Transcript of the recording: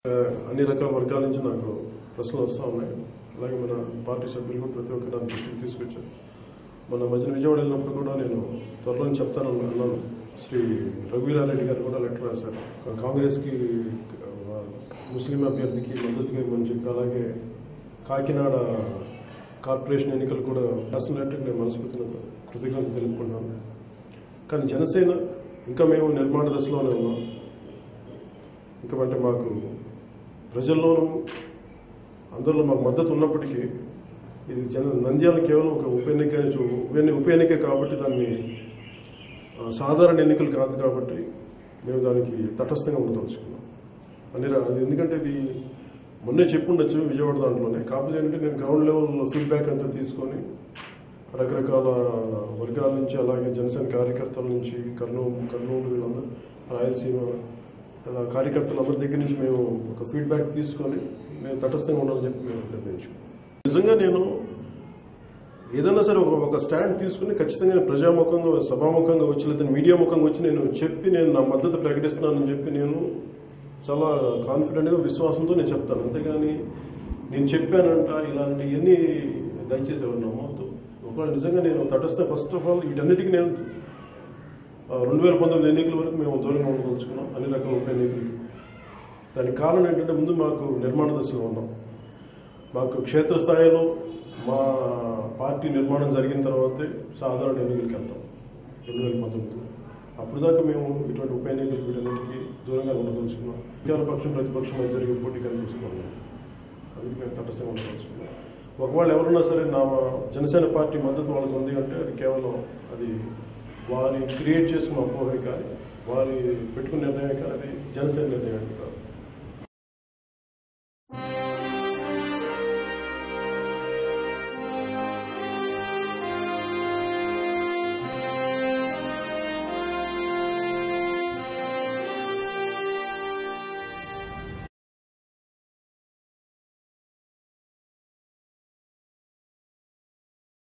ఆ, అన్ని రకాల వర్గాల నుంచి నాకు ప్రశ్నలు వస్తూ ఉన్నాయి అలాగే మన పార్టీ సభ్యులు కూడా ప్రతి ఒక్కరు నా దృష్టికి తీసుకొచ్చారు మన మధ్యన విజయవాడ వెళ్ళినప్పుడు కూడా నేను త్వరలో చెప్తానని అన్నాను శ్రీ రఘువీరారెడ్డి గారు కూడా లెటర్ రాశారు కాంగ్రెస్కి ఆ, ముస్లిం అభ్యర్థికి మద్దతుగా ఇవ్వమని చెప్పి అలాగే కాకినాడ కార్పొరేషన్ ఎన్నికలు కూడా రాసినట్టు నేను మనస్ఫూర్తిగా కృతజ్ఞత తెలుపుకుంటున్నాను కానీ జనసేన ఇంకా మేము నిర్మాణ దశలోనే ఉన్నాం ఇంకా అంటే మాకు ప్రజల్లోనూ అందరిలో మాకు మద్దతు ఉన్నప్పటికీ ఇది జన నంద్యాల కేవలం ఒక ఉప ఎన్నిక ఉప ఎన్ని- ఉప ఎన్నిక కాబట్టి దాన్ని ఆ, సాధారణ ఎన్నికలు కాదు కాబట్టి మేము దానికి తటస్థంగా ఉండదలుచుకున్నాం అన్ని రా- అది ఎందుకంటే ఇది మొన్నే చెప్పుండొచ్చు విజయవాడ దాంట్లోనే కాకపోతే ఏంటంటే నేను గ్రౌండ్ లెవెల్ ఫీడ్బ్యాక్ అంతా తీసుకొని రకరకాల వర్గాల నుంచి అలాగే జనసేన కార్యకర్తల నుంచి కర్నూలు కర్నూలు వీళ్ళందరూ రాయలసీమ ఇలా కార్యకర్తలందరి దగ్గర నుంచి మేము ఒక ఫీడ్బ్యాక్ తీసుకొని మేము తటస్థంగా ఉండాలని చెప్పి మేము నిర్ణయించుకున్నాం నిజంగా నేను ఏదైనా సరే ఒక ఒక స్టాండ్ తీసుకుని ఖచ్చితంగా నేను ప్రజాముఖంగా సభాముఖంగా వచ్చి లేదా మీడియా ముఖంగా వచ్చి నేను చెప్పి నేను నా మద్దతు ప్రకటిస్తున్నానని చెప్పి నేను చాలా కాన్ఫిడెంట్గా విశ్వాసంతో నేను చెప్తాను అంతేగాని నేను చెప్పానంట ఇలాంటివన్నీ దయచేసి ఎవరు నమ్మవద్దు ఒకవేళ నిజంగా నేను తటస్థ ఫస్ట్ ఆఫ్ ఆల్ వీటన్నిటికీ నేను రెండు వేల పంతొమ్మిది ఎన్నికల వరకు మేము దూరంగా ఉండదలుచుకున్నాం అన్ని రకాల ఉప ఎన్నికలకి దానికి కారణం ఏంటంటే ముందు మాకు నిర్మాణ దశలో ఉన్నాం మాకు క్షేత్రస్థాయిలో మా పార్టీ నిర్మాణం జరిగిన తర్వాతే సాధారణ ఎన్నికలకి వెళ్తాం రెండు వేల పంతొమ్మిదిలో అప్పుడు దాకా మేము ఇటువంటి ఉప ఎన్నికలు వీటన్నిటికీ దూరంగా ఉండదలుచుకున్నాం అధికార పక్షం ప్రతిపక్షం మధ్య జరిగే పోటీ కనిపిస్తున్నాం అందుకే మేము తటస్థంగా ఉండదలుచుకున్నాం ఒకవేళ ఎవరున్నా సరే నా జనసేన పార్టీ మద్దతు వాళ్ళకి ఉంది అంటే అది కేవలం అది వారి క్రియేట్ చేసుకున్న అపోహే కానీ వారి పెట్టుకున్న నిర్ణయం కానీ అది జనసేన నిర్ణయం కాదు